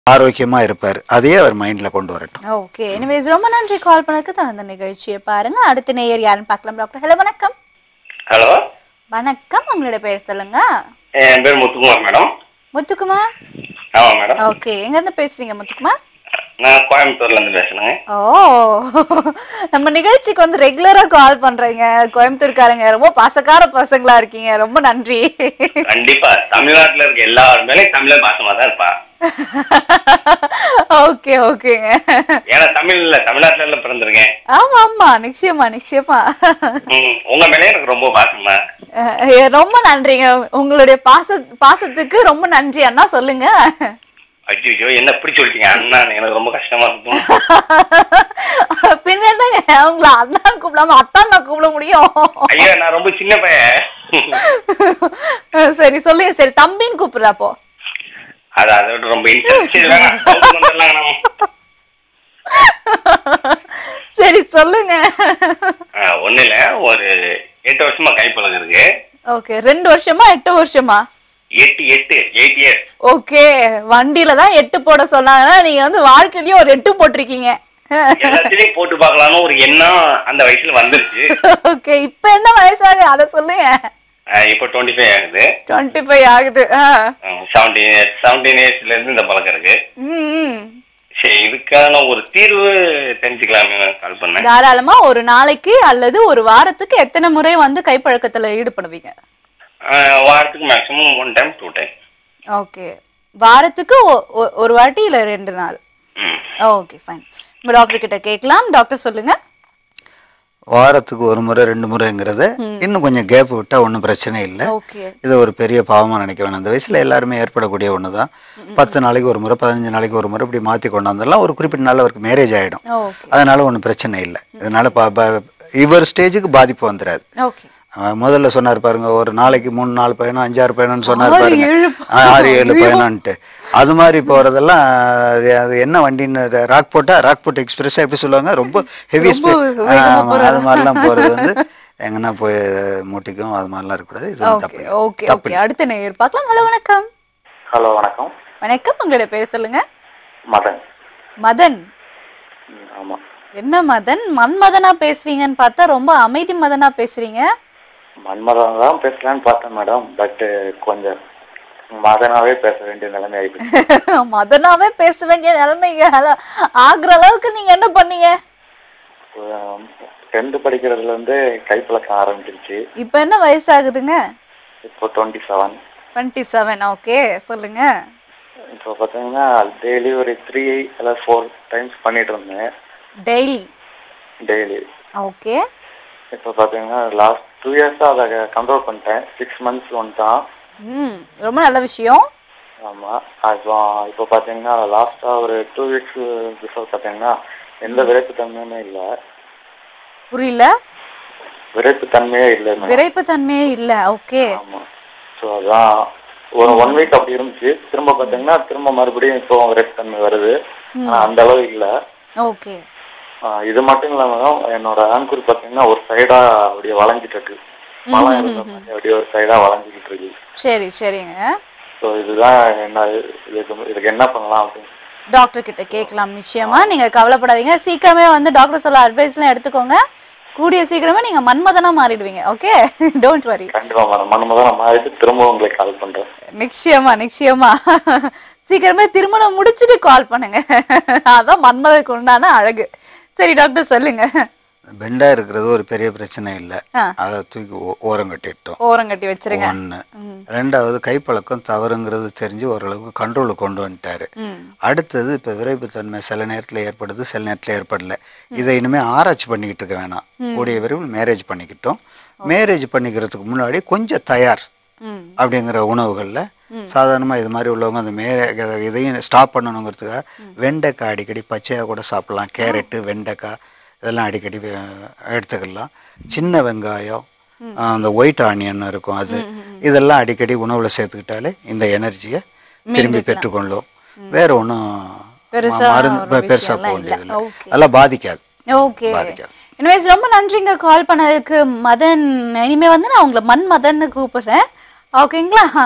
ஆரோக்கியமா இருப்பார் அதையே அவர் மைண்ட்ல கொண்டு வரட்டும் ஓகே எனிவேஸ் ரொம்ப நன்றி கால் பண்ணதுக்கு தனது நிகழ்ச்சியை பாருங்க அடுத்த நேயர் யாருன்னு பார்க்கலாம் டாக்டர் ஹலோ வணக்கம் ஹலோ வணக்கம் உங்களோட பேர் சொல்லுங்க என் பேர் முத்துக்குமார் மேடம் முத்துக்குமார் ஆமாம் மேடம் ஓகே எங்க இருந்து பேசுறீங்க முத்துக்குமார் நான் கோயம்புத்தூர்ல இருந்து பேசுறேங்க ஓ நம்ம நிகழ்ச்சிக்கு வந்து ரெகுலரா கால் பண்றீங்க கோயம்புத்தூர்காரங்க ரொம்ப பாசக்கார பசங்களா இருக்கீங்க ரொம்ப நன்றி கண்டிப்பா தமிழ்நாட்டுல இருக்க எல்லார் மேலேயும் தமிழர் பாசமா தான் இருப்பா ஓகே ஓகேங்க ஏன்னா தமிழ்ல தமிழ்நாட்டுல எல்லாம் பிறந்திருக்கேன் ஆமா ஆமா நிச்சயமா நிச்சயமா ம், உங்க மேலே எனக்கு ரொம்ப பாசமா அஹ் ரொம்ப நன்றிங்க உங்களுடைய பாச பாசத்துக்கு ரொம்ப நன்றி அண்ணா சொல்லுங்க அய்யோ என்ன இப்படி சொல்லிட்டீங்க அண்ணா எனக்கு ரொம்ப கஷ்டமா இருக்கும் பின்ன என்னங்க உங்களை அண்ணான்னு கூப்பிடாம அத்தான் நான் கூப்பிட முடியும் ஐயோ நான் ரொம்ப சின்ன பையன் சரி சொல்லுங்க சரி தம்பின்னு கூப்பிடுற அப்போ அது அதை விட ரொம்ப இன்ட்ரெஸ்ட் வந்துடலாம் நம்ம சரி சொல்லுங்க ஆ, ஒண்ணும் இல்ல ஒரு எட்டு வருஷமா கைப்பழகம் இருக்கு ஓகே ரெண்டு வருஷமா எட்டு வருஷமா எட்டு எட்டு எயிட் இயர்ஸ் ஓகே வண்டியில தான் எட்டு போட சொன்னாங்கன்னா நீங்க வந்து வாழ்க்கையிலயும் ஒரு எட்டு போட்டிருக்கீங்க எல்லாத்தையும் போட்டு பார்க்கலாம்னு ஒரு எண்ணம் அந்த வயசுல வந்துருச்சு ஓகே இப்ப என்ன வயசாகுது அதை சொல்லுங்க ஆ, இப்போ டுவெண்ட்டி ஃபைவ் ஆகுது டுவெண்ட்டி ஃபைவ் ஆகுது ஆ. செவன்டீன் இயர்ஸ் செவன்டீன் இயர்ஸ்ல இருந்து இந்த பழக்கம் இருக்கு ம், ம். சரி இதுக்கான ஒரு தீர்வு தெரிஞ்சுக்கலாமே கால் பண்ணேன் தாராளமா ஒரு நாளைக்கு அல்லது ஒரு வாரத்துக்கு எத்தனை முறை வந்து கைப்பழக்கத்துல ஈடுபடுவீங்க ஆ, வாரத்துக்கு maximum one time two time okay வாரத்துக்கு ஒ- ஒ- ஒரு வாட்டி இல்ல ரெண்டு நாள் ம் ஓகே ஃபைன் நம்ம டாக்டர் கிட்ட கேட்கலாம் டாக்டர் சொல்லுங்க வாரத்துக்கு ஒரு முறை ரெண்டு முறைங்கிறத இன்னும் கொஞ்சம் கேப் விட்டா ஒன்றும் பிரச்சனை இல்லை ஓகே இது ஒரு பெரிய பாவமா நினைக்க வேணாம் அந்த வயசுல எல்லாருமே ஏற்படக்கூடிய ஒன்று தான் பத்து நாளைக்கு ஒரு முறை பதினஞ்சு நாளைக்கு ஒரு முறை இப்படி மாற்றி கொண்டு வந்துடலாம் ஒரு குறிப்பிட்ட நாள் அவருக்கு மேரேஜ் ஆகிடும் ஓகே அதனால ஒன்றும் பிரச்சனை இல்லை இதனால ப- ப- இவர் ஸ்டேஜுக்கு பாதிப்பு வந்துடாது ஓகே அவன் முதல்ல சொன்னார் பாருங்க ஒரு நாளைக்கு மூணு நாலு பயணம் அஞ்சாறு பயணம்னு சொன்னார் ஆறு, பாருங்க ஏழு ஆ, ஆறு ஏழு பயணம்ன்ட்டு அது மாதிரி போறதெல்லாம் அது அது என்ன வண்டின்னு அது ராக் போட்டா ராக் போட் எக்ஸ்பிரஸ் எப்படி சொல்லுவாங்க ரொம்ப ஹெவி ஸ்பீட் அது மாதிரிலாம் போறது வந்து எங்கன்னா போய் மூட்டிக்கும் அது மாதிரிலாம் இருக்கக்கூடாது இது வந்து ஓகே தப்பு ஓகே ஓகே அடுத்த நேயர் பார்க்கலாம் ஹலோ வணக்கம் ஹலோ வணக்கம் வணக்கம் உங்களோட பேர் சொல்லுங்க மதன் மதன் ம், ஆமா என்ன மதன் மன்மதனா பேசுவீங்கன்னு பார்த்தா ரொம்ப அமைதி மதனா பேசுறீங்க மன்மதன் தான் பேசலான்னு பார்த்தேன் மேடம் பட் கொஞ்சம் மதனாவே பேச வேண்டிய நிலைமை ஆயிடுச்சு மதனாவே பேச வேண்டிய நிலைமைங்க அதான் ஆகுற அளவுக்கு நீங்க என்ன பண்ணீங்க டென்த் படிக்கிறதுல இருந்து கைப்பழக்கம் ஆரம்பிச்சிருச்சு இப்ப என்ன வயசாகுதுங்க இப்போ twenty seven twenty seven okay சொல்லுங்க இப்போ பார்த்தீங்கன்னா டெய்லி ஒரு த்ரீ இல்லை ஃபோர் டைம்ஸ் பண்ணிட்டு இருந்தேன் டெய்லி டெய்லி ஓகே இப்போ பார்த்தீங்கன்னா லாஸ்ட் டூ இயர்ஸாக அதை கண்ட்ரோல் பண்ணிட்டேன் சிக்ஸ் மந்த்ஸ் ஒன் தான் ம் ரொம்ப நல்ல விஷயம் ஆமாம் இப்போ இப்போ பார்த்தீங்கன்னா லாஸ்ட்டாக ஒரு டூ வீக்ஸ் பிஃபோர் பார்த்தீங்கன்னா எந்த விரைப்பு தன்மையுமே இல்லை புரியல விரைப்பு தன்மையே இல்லை மேடம் விரைப்பு தன்மையே இல்ல ஓகே ஆமாம் ஸோ அதான் ஒரு ஒன் வீக் அப்படி இருந்துச்சு திரும்ப பார்த்தீங்கன்னா திரும்ப மறுபடியும் இப்போ விரைப்பு தன்மை வருது ஆனா அந்த அளவு இல்லை ஓகே இது மட்டும் இல்லாம என்னோட ஆண்குறி பார்த்தீங்கன்னா ஒரு சைடா அப்படியே வளைஞ்சிட்டு இருக்கு மழை இருந்த மாதிரி அப்படியே ஒரு சைடா வளைஞ்சிக்கிட்டு இருக்கு சரி சரிங்க ஸோ இதுதான் என்ன இதுக்கு இதுக்கு என்ன பண்ணலாம் அப்படின்னு டாக்டர் கிட்ட கேட்கலாம் நிச்சயமா நீங்க கவலைப்படாதீங்க சீக்கிரமே வந்து டாக்டர் சொல்ல அட்வைஸ்லாம் எடுத்துக்கோங்க கூடிய சீக்கிரமே நீங்க மன்மதனா மாறிடுவீங்க ஓகே டோன்ட் வரி கண்டிப்பா மேடம் மனமுதான் நான் மாறிட்டு திரும்ப உங்களுக்கு கால் பண்றேன் நிச்சயமா நிச்சயமா சீக்கிரமே திருமணம் முடிச்சிட்டு கால் பண்ணுங்க அதான் மன்மதற்கு உண்டான அழகு சரி டாக்டர் சொல்லுங்க பெண்டா இருக்கிறது ஒரு பெரிய பிரச்சனை இல்லை ஆ. அதை தூக்கி ஓ- ஓரம் கட்டிட்டோம் ஓரம் கட்டி வச்சிருங்க ஒன்று ரெண்டாவது கைப்பழக்கம் தவறுங்கிறது தெரிஞ்சு ஓரளவுக்கு கண்ட்ரோலுக்கு கொண்டு வந்துட்டாரு ம் அடுத்தது இப்போ விரைப்புத்தன்மை சில நேரத்தில் ஏற்படுது சில நேரத்தில் ஏற்படல இதை இனிமேல் ஆராய்ச்சி பண்ணிக்கிட்டு இருக்க வேணாம் கூடிய விரைவில் மேரேஜ் பண்ணிக்கிட்டோம் மேரேஜ் பண்ணிக்கிறதுக்கு முன்னாடி கொஞ்சம் தயார் ம் அப்படிங்கிற உணவுகளில் சாதாரணமாக இது மாதிரி உள்ளவங்க அந்த மேரே இத- இதையும் ஸ்டாப் பண்ணணுங்கிறதுக்காக வெண்டைக்காய் அடிக்கடி பச்சையாக கூட சாப்பிடலாம் கேரட்டு வெண்டைக்காய் இதெல்லாம் அடிக்கடி வே- எடுத்துக்கலாம் சின்ன வெங்காயம் அந்த ஒயிட் ஆனியன் இருக்கும் அது இதெல்லாம் அடிக்கடி உணவில் சேர்த்துக்கிட்டாலே இந்த எனர்ஜியை திரும்பி பெற்றுக்கொள்ளும் வேற ஒன்றும் பெருசா மருந்து ஒரு பெருசாக விஷயம்லாம் போக இல்ல. வேண்டியதில்லை Okay. அதெல்லாம் பாதிக்காது ஓகே பாதிக்காது. எனிவேஸ் ரொம்ப நன்றிங்க கால் பண்ணதுக்கு மதன் இனிமே வந்து நான் உங்களை மண் மதன்னு கூப்பிடுறேன் ஓகேங்களா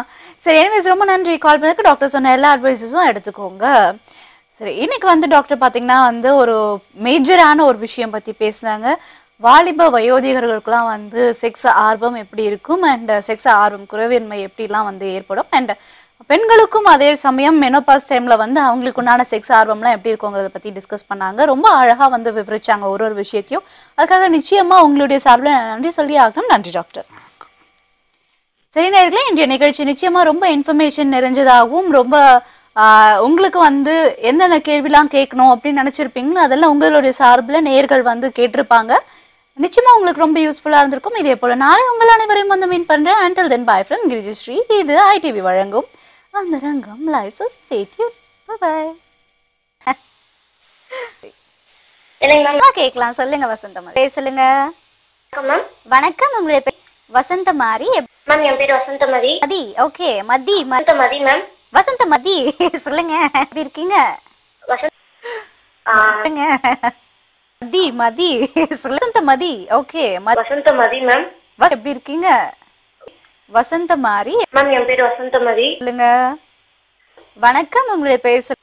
சரி எனிவேஸ் ரொம்ப நன்றி கால் பண்ணதுக்கு டாக்டர் சொன்ன எல்லா அட்வைஸஸும் எடுத்துக்கோங்க சரி இன்னைக்கு வந்து டாக்டர் பார்த்தீங்கன்னா வந்து ஒரு மேஜரான ஒரு விஷயம் பற்றி பேசுனாங்க வாலிப வயோதிகர்களுக்கெல்லாம் வந்து செக்ஸ் ஆர்வம் எப்படி இருக்கும் அண்ட் செக்ஸ் ஆர்வம் குறைவின்மை எப்படிலாம் வந்து ஏற்படும் அண்ட் பெண்களுக்கும் அதே சமயம் மெனோபாஸ் டைமில் வந்து அவங்களுக்கு உண்டான செக்ஸ் ஆர்வம்லாம் எப்படி இருக்குங்கிறத பற்றி டிஸ்கஸ் பண்ணாங்க ரொம்ப அழகாக வந்து விவரிச்சாங்க ஒரு ஒரு விஷயத்தையும் அதுக்காக நிச்சயமாக உங்களுடைய சார்பில் நான் நன்றி சொல்லி ஆகணும் நன்றி டாக்டர் சரி நேர்களே இன்றைய நிகழ்ச்சி நிச்சயமா ரொம்ப இன்ஃபர்மேஷன் நிறைஞ்சதாகவும் ரொம்ப ஆஹ், உங்களுக்கு வந்து எந்தெந்த கேள்விலாம் கேட்கணும் அப்படின்னு நினச்சிருப்பீங்களோ அதெல்லாம் உங்களுடைய சார்பில் நேர்கள் வந்து கேட்டிருப்பாங்க நிச்சயமா உங்களுக்கு ரொம்ப யூஸ்ஃபுல்லாக இருந்திருக்கும் இதே போல நாளை உங்கள் அனைவரையும் வந்து மீன் பண்ணுறேன் அண்டில் தென் பாய் ஃப்ரெண்ட் கிரிஜஸ்ரீ இது ஐடிவி வழங்கும் அந்த ரங்கம் லைஃப் ஸ்டேட் யூ பாய் என்னங்க மேம் கேட்கலாம் சொல்லுங்க வசந்தம் சொல்லுங்க வணக்கம் மேம் வணக்கம் உங்களுடைய பேர் வசந்தமாரி மேம் என் பேர் வசந்தமதி மதி ஓகே மதி ம- வசந்தமதி மேம் வசந்த மதி சொல்லுங்க எப்படி இருக்கீங்க வசந்த் ஆ, சொல்லுங்க மதி மதி வசந்த மதி ஓகே வசந்தமதி மேம் எப்படி இருக்கீங்க வசந்த மாரி மேம் என் பேர் வசந்தமதி சொல்லுங்க வணக்கம் உங்களுடைய பேர் சொல்லுங்க